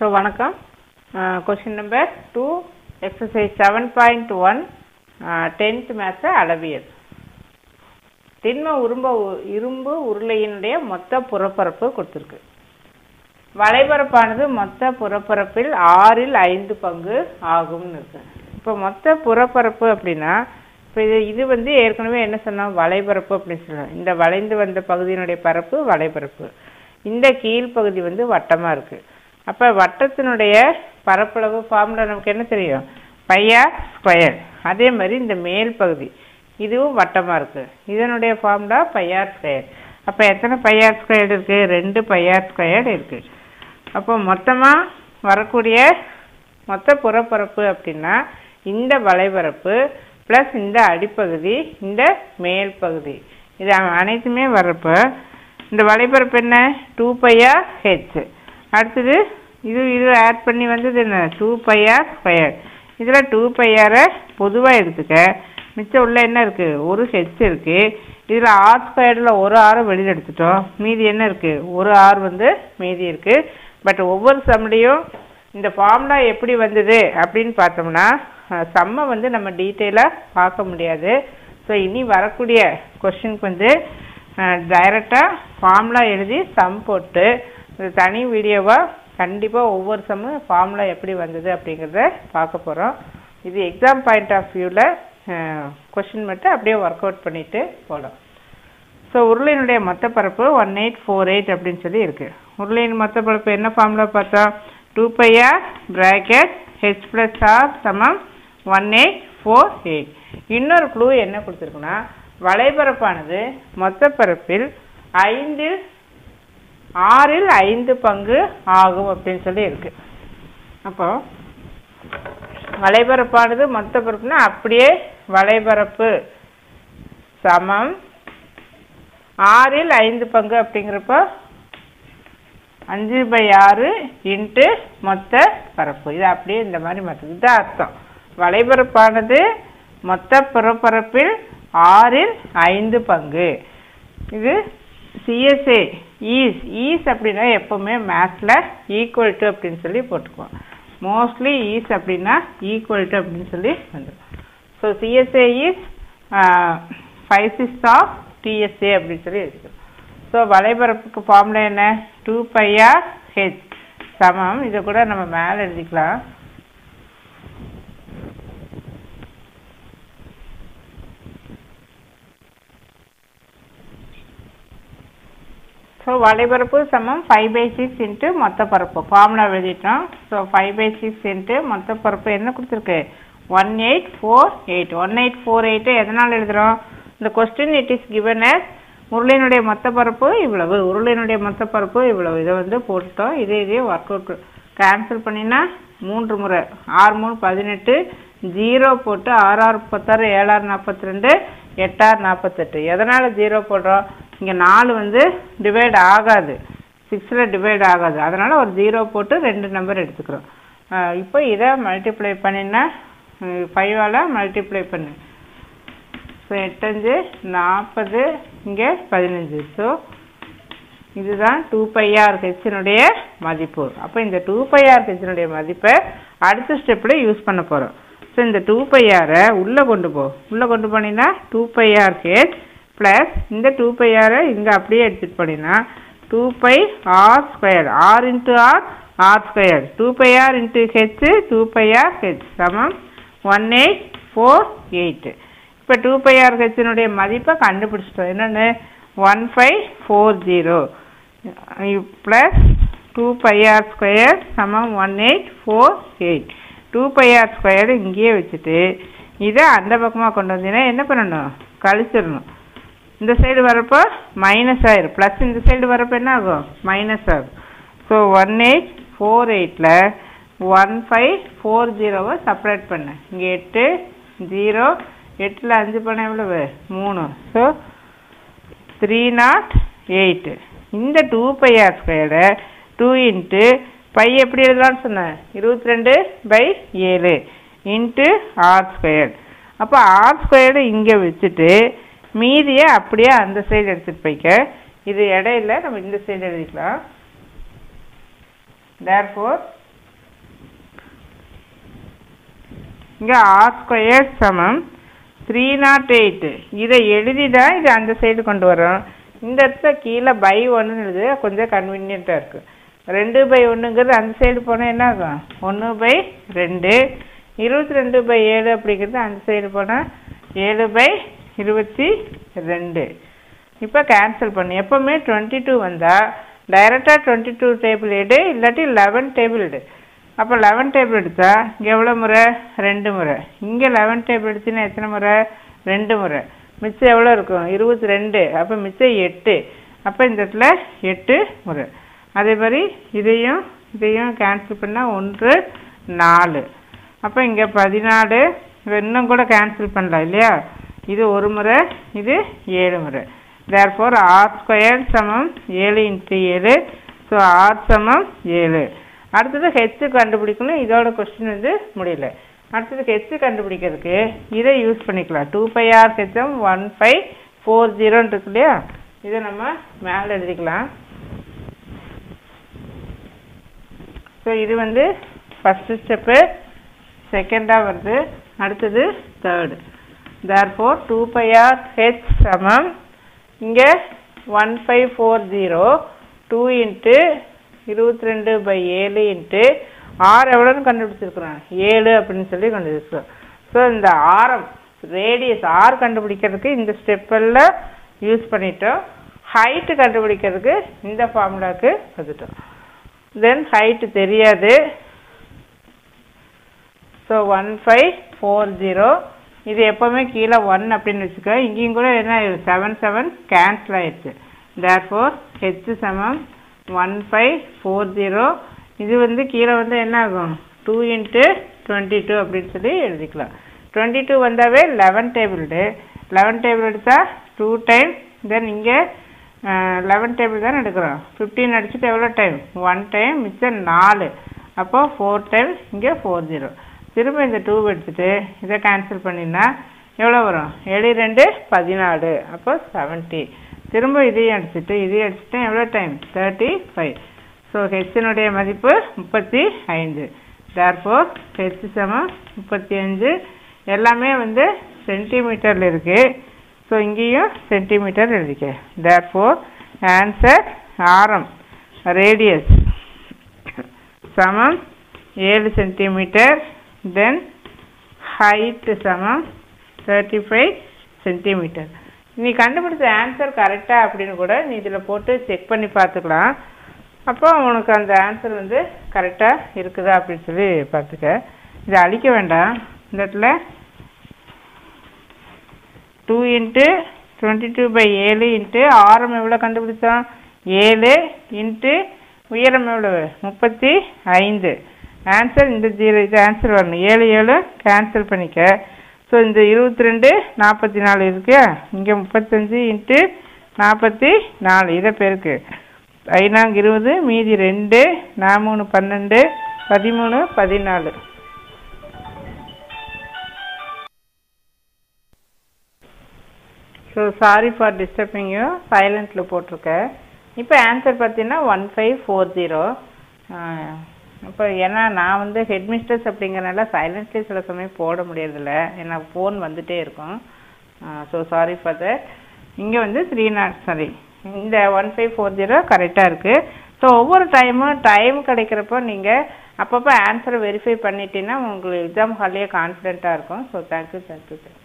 so வணக்கம் question number two exercise seven point one tenth maths அளவியல் திண்ம உரும்ப இரும்பு உருளையினுடைய மொத்த புறப்பரப்பு கொடுத்துருக்கு வளைபரப்பானது மொத்த புறப்பரப்பில் ஆறில் ஐந்து பங்கு ஆகும்னு இருக்கு இப்போ மொத்த புறப்பரப்பு அப்படின்னா இப்போ இது இது வந்து ஏற்கனவே என்ன சொன்னோம் வளைபரப்பு அப்படின்னு சொல்லலாம் இந்த வளைந்து வந்த பகுதியினுடைய பரப்பு வளைபரப்பு இந்த கீழ்ப்பகுதி வந்து வட்டமாக இருக்கு அப்போ வட்டத்தினுடைய பரப்பளவு ஃபார்முலா நமக்கு என்ன தெரியும் பையார் ஸ்கொயர் அதே மாதிரி இந்த மேல் பகுதி இதுவும் வட்டமாக இருக்கு இதனுடைய ஃபார்முலா பையார் ஸ்கொயர் அப்போ எத்தனை பையார் ஸ்கொயர் இருக்கு ரெண்டு பையார் ஸ்கொயர் இருக்கு அப்போ மொத்தமாக வரக்கூடிய மொத்த புறப்பரப்பு அப்படின்னா இந்த வளைபரப்பு ப்ளஸ் இந்த அடிப்பகுதி இந்த மேல் பகுதி இது அ- அனைத்துமே வர்றப்ப இந்த வளைபரப்பு என்ன டூ பையா ஹெச் அடுத்தது இது இது ஆட் பண்ணி வந்தது என்ன டூ பையா ஸ்கொயர் இதில் டூ பையாரை பொதுவாக எடுத்துக்க மிச்சம் உள்ள என்ன இருக்குது ஒரு ஹெச் இருக்குது இதில் ஆர் ஸ்கொயர்டில் ஒரு ஆரை வெளியில் எடுத்துட்டோம் மீதி என்ன இருக்குது ஒரு ஆர் வந்து மீதி இருக்குது பட் ஒவ்வொரு சம்லையும் இந்த ஃபார்முலா எப்படி வந்தது அப்படின்னு பார்த்தோம்னா சம்மை வந்து நம்ம டீட்டெயிலாக பார்க்க முடியாது ஸோ இனி வரக்கூடிய கொஷினுக்கு வந்து டைரெக்டாக ஃபார்முலா எழுதி சம் போட்டு இது தனி வீடியோவாக கண்டிப்பாக ஒவ்வொரு சம்மும் ஃபார்முலா எப்படி வந்தது அப்படிங்கிறத பார்க்க போகிறோம் இது எக்ஸாம் பாயிண்ட் ஆஃப் வியூவில் கொஷின் மட்டும் அப்படியே ஒர்க் அவுட் பண்ணிட்டு போகலாம் ஸோ உருளையினுடைய மொத்த பரப்பு ஒன் எயிட் ஃபோர் எயிட் அப்படின்னு சொல்லி இருக்கு உருளையின் மொத்த பரப்பு என்ன ஃபார்முலா பார்த்தா two pi r bracket h plus r சமம் ஒன் எயிட் ஃபோர் எயிட் இன்னொரு க்ளூ என்ன கொடுத்துருக்குன்னா வளைபரப்பானது மொத்த பரப்பில் ஐந்தில் ஆறில் ஐந்து பங்கு ஆகும் அப்படின்னு சொல்லி இருக்கு அப்போ வளைபரப்பானது மொத்த பரப்புனா அப்படியே வளைபரப்பு சமம் ஆறில் ஐந்து பங்கு அப்படிங்கிறப்போ அஞ்சு பை ஆறு இன்ட்டு மொத்த பரப்பு இது அப்படியே இந்த மாதிரி மாற்றுது இதுதான் அர்த்தம் வளைபரப்பானது மொத்த புறப்பரப்பில் ஆறில் ஐந்து பங்கு இது சிஎஸ்ஏ ஈஸ் ஈஸ் அப்படின்னா எப்பவுமே மேத்ஸில் ஈக்குவல் டு அப்படின்னு சொல்லி போட்டுக்குவோம் மோஸ்ட்லி ஈஸ் அப்படின்னா ஈக்குவல் டு அப்படின்னு சொல்லி வந்துடும் so CSA is five six of TSA அப்படின்னு சொல்லி இருக்குது ஸோ வலைபரப்புக்கு ஃபார்முலா என்ன டூ பைஆர் ஹெச் சமம் இதை கூட நம்ம மேலே எழுதிக்கலாம் ஸோ வலைபரப்பு சமம் ஃபைவ் பை சிக்ஸ் இன்ட்டு மொத்த பரப்பு ஃபார்முலா எழுதிட்டோம் so five by six into மொத்த பரப்பு என்ன கொடுத்துருக்கு one eight four eight one eight four eight எதனால் எழுதுகிறோம் இந்த question it is given as உருளையினுடைய மொத்த பரப்பு இவ்வளவு உருளையினுடைய மொத்த பரப்பு இவ்வளவு இதை வந்து போட்டுட்டோம் இதே இதே ஒர்க் அவுட் கேன்சல் பண்ணினா மூன்று முறை ஆறு மூணு பதினெட்டு ஜீரோ போட்டு ஆறு ஆறு பத்தாறு ஏழாறு நாற்பத்தி ரெண்டு எட்டாறு நாற்பத்தெட்டு எதனால் ஜீரோ போடுறோம் இங்கே நாலு வந்து டிவைட் ஆகாது சிக்ஸில் டிவைட் ஆகாது அதனால் ஒரு ஜீரோ போட்டு ரெண்டு நம்பர் எடுத்துக்கிறோம் அஹ் இப்போ இதை மல்டிப்ளை பண்ணினா ஃபைவால் மல்டிப்ளை பண்ணு ஸோ எட்டஞ்சு நாற்பது இங்கே பதினஞ்சு ஸோ இதுதான் டூ பைஆர் ஹெச்சினுடைய மதிப்பு அப்போ இந்த டூ பைஆர் ஹெச்சினுடைய மதிப்பை அடுத்த ஸ்டெப்பில் யூஸ் பண்ண போகிறோம் ஸோ இந்த டூ பைஆரை உள்ளே கொண்டு போ உள்ளே கொண்டு போனீங்கன்னா டூ பைஆர் ஹெச் ப்ளஸ் இந்த டூ பைஆரை இங்கே அப்படியே எடுத்துகிட்டு போனீங்கன்னா two pi r square r into r r square two pi r into h two pi r h சமம் ஒன் எயிட் ஃபோர் எயிட்டு இப்போ டூ பை ஆர் ஹெச்சினுடைய மதிப்பை கண்டுபிடிச்சிட்டோம் என்னென்னு one five four zero plus two pi r square சமம் one eight four eight two pi r square இங்கேயே வச்சுட்டு இதை அந்த பக்கமாக கொண்டு வந்தீங்கன்னா என்ன பண்ணணும் கழிச்சிடணும் இந்த சைடு வரப்போ மைனஸ் ஆயிரும் ப்ளஸ் இந்த சைடு வரப்போ என்ன ஆகும் மைனஸ் ஆகும் ஸோ ஒன் எயிட் ஃபோர் எயிட்டில் ஒன் ஃபைவ் ஃபோர் ஜீரோவை செப்பரேட் பண்ணு இங்கே எட்டு ஜீரோ எட்டில் அஞ்சு பண்ண எவ்வளவு மூணு ஸோ த்ரீ நாட் எயிட்டு இந்த டூ பை ஆர் ஸ்கொயர்டை டூ இன்ட்டு பை எப்படி எழுதலாம்னு சொன்னேன் இருபத்தி ரெண்டு பை ஏழு இன்ட்டு ஆர் ஸ்கொயர் அப்போ ஆர் ஸ்கொயர்டு இங்கே வச்சுட்டு மீதியை அப்படியே அந்த சைடு எடுத்துகிட்டு போய்க்க இது இடையில நம்ம இந்த சைடு எழுதிக்கலாம் therefore இங்கே ஆர் ஸ்கொயர் சமம் த்ரீ நாட் எயிட் இதை எழுதி தான் இது அந்த சைடு கொண்டு வரோம் இந்த இடத்துல கீழே பை ஒன்றுன்னு எழுது கொஞ்சம் கன்வீனியண்ட்டாக இருக்குது ரெண்டு பை ஒன்றுங்கிறது அந்த சைடு போனால் என்ன ஆகும் ஒன்று பை ரெண்டு இருபத்தி ரெண்டு பை ஏழு அப்படிங்கிறது அந்த சைடு போனால் ஏழு பை இருபத்தி ரெண்டு இப்போ கேன்சல் பண்ணு எப்போவுமே டுவெண்ட்டி டூ வந்தால் டைரெக்டாக டுவெண்ட்டி டூ டேபிள் எடு இல்லாட்டி லெவன் டேபிள் எடு அப்போ லெவன் டேபிள் எடுத்தா இங்கே எவ்வளோ முறை ரெண்டு முறை இங்கே லெவன் டேபிள் எடுத்தீங்கன்னா எத்தனை முறை ரெண்டு முறை மிச்சம் எவ்வளோ இருக்கும் இருபத்தி ரெண்டு அப்போ மிச்சம் எட்டு அப்போ இந்த இடத்துல எட்டு முறை அதே மாதிரி இதையும் இதையும் கேன்சல் பண்ணால் ஒன்று நாலு அப்போ இங்கே பதினாலு இன்னும் கூட கேன்சல் பண்ணலாம் இல்லையா இது ஒரு முறை இது ஏழு முறை தேர்ஃபோர் ஆர் ஸ்கொயர் சமம் ஏழு இன்ட்டு ஏழு ஸோ ஆர் சமம் ஏழு அடுத்தது ஹெச் கண்டுபிடிக்கணும் இதோட கொஸ்டின் வந்து முடியல அடுத்தது ஹெச் கண்டுபிடிக்கிறதுக்கு இதை யூஸ் பண்ணிக்கலாம் டூ பை ஆர் ஹெச்எம் ஒன் ஃபைவ் ஃபோர் ஜீரோன்னு இருக்கு இல்லையா இதை நம்ம மேலே எழுதிக்கலாம் ஸோ இது வந்து ஃபஸ்ட்டு ஸ்டெப்பு செகண்டாக வருது அடுத்தது third therefore two pi r h சமம் இங்கே one five four zero two into இருபத்தி ரெண்டு பை ஏழு இன்ட்டு ஆர் எவ்வளோன்னு கண்டுபிடிச்சிருக்கிறோம் ஏழு அப்படின்னு சொல்லி கண்டுபிடிச்சிருக்கோம் ஸோ இந்த ஆரம் ரேடியஸ் ஆர் கண்டுபிடிக்கிறதுக்கு இந்த ஸ்டெப்பெல்லாம் யூஸ் பண்ணிட்டோம் ஹைட்டு கண்டுபிடிக்கிறதுக்கு இந்த ஃபார்முலாவுக்கு வந்துட்டோம் தென் ஹைட்டு தெரியாது so one five four zero இது எப்போவுமே கீழே ஒன் அப்படின்னு வச்சுக்கோ இங்கேயும் கூட என்ன செவன் செவன் கேன்சல் ஆயிடுச்சு தேர் ஃபோர் ஹெச் சமம் ஒன் ஃபைவ் ஃபோர் ஜீரோ இது வந்து கீழே வந்து என்ன ஆகும் டூ இன்ட்டு டுவெண்ட்டி டூ அப்படின்னு சொல்லி எழுதிக்கலாம் டுவெண்ட்டி டூ வந்தாவே லெவன் டேபிள்டு லெவன் டேபிள் எடுத்தால் டூ டைம் தென் இங்கே லெவன் டேபிள் தானே எடுக்கிறோம் ஃபிஃப்டீன் அடிச்சுட்டு எவ்வளோ டைம் ஒன் டைம் மிச்சம் நாலு அப்போ ஃபோர் டைம் இங்கே ஃபோர் ஜீரோ திரும்ப இந்த டூ எடுத்துட்டு இதை கேன்சல் பண்ணினா எவ்வளோ வரும் ஏழு ரெண்டு பதினாலு அப்போ செவன்ட்டி திரும்ப இதையும் அடிச்சுட்டு இதையும் அடிச்சுட்டு எவ்வளோ டைம் தேர்ட்டி ஃபைவ் ஸோ ஹெச்சினுடைய மதிப்பு முப்பத்தி ஐந்து தேர்ஃபோர் ஹெச் சமம் முப்பத்தி அஞ்சு எல்லாமே வந்து சென்டிமீட்டரில் இருக்குது ஸோ இங்கேயும் சென்டிமீட்டர் எழுதிக்க தேர்ஃபோர் ஆன்சர் ஆரம் ரேடியஸ் சமம் ஏழு சென்டிமீட்டர் தென் ஹைட் சமம் தேர்ட்டி ஃபைவ் சென்டிமீட்டர் நீ கண்டுபிடிச்ச ஆன்சர் கரெக்டா அப்படின்னு கூட நீ இதில் போட்டு செக் பண்ணி பார்த்துக்கலாம் அப்போ உனக்கு அந்த ஆன்சர் வந்து கரெக்டாக இருக்குதா அப்படின்னு சொல்லி பார்த்துக்க இதை அழிக்க வேண்டாம் இந்த இடத்துல two into twenty two by ஏழு இன்ட்டு ஆரம் எவ்வளோ கண்டுபிடிச்சோம் ஏழு இன்ட்டு உயரம் எவ்வளவு முப்பத்தி ஐந்து ஆன்சர் இந்த ஜீரோ இது ஆன்சர் வரணும் ஏழு ஏழு கேன்சல் பண்ணிக்க ஸோ இந்த இருபத்தி ரெண்டு நாற்பத்தி நாலு இருக்கு இங்கே முப்பத்தஞ்சு இன்ட்டு நாற்பத்தி நாலு இதை பேருக்கு ஐநாங்க இருபது மீதி ரெண்டு நான் மூணு பன்னெண்டு பதிமூணு பதினாலு so sorry for disturbing you சைலண்ட்டில் போட்டிருக்கேன் இப்போ ஆன்சர் பார்த்தீங்கன்னா ஒன் ஃபைவ் ஃபோர் ஜீரோ இப்போ ஏன்னா நான் வந்து ஹெட் மிஸ்டர்ஸ் அப்படிங்கிறனால சைலண்ட்லி சில சமயம் போட முடியறதில்ல ஏன்னா ஃபோன் வந்துட்டே இருக்கும் ஸோ சாரி ஃபார் தட் இங்கே வந்து த்ரீ நாட் சாரி இந்த ஒன் ஃபைவ் ஃபோர் ஜீரோ கரெக்டாக இருக்குது ஸோ ஒவ்வொரு டைமும் டைம் கிடைக்கிறப்போ நீங்கள் அப்பப்போ ஆன்சரை வெரிஃபை பண்ணிட்டீங்கன்னா உங்களுக்கு எக்ஸாம் ஹாலியே கான்ஃபிடென்ட்டாக இருக்கும் ஸோ தேங்க்யூ தேங்க்யூ தேங்க்யூ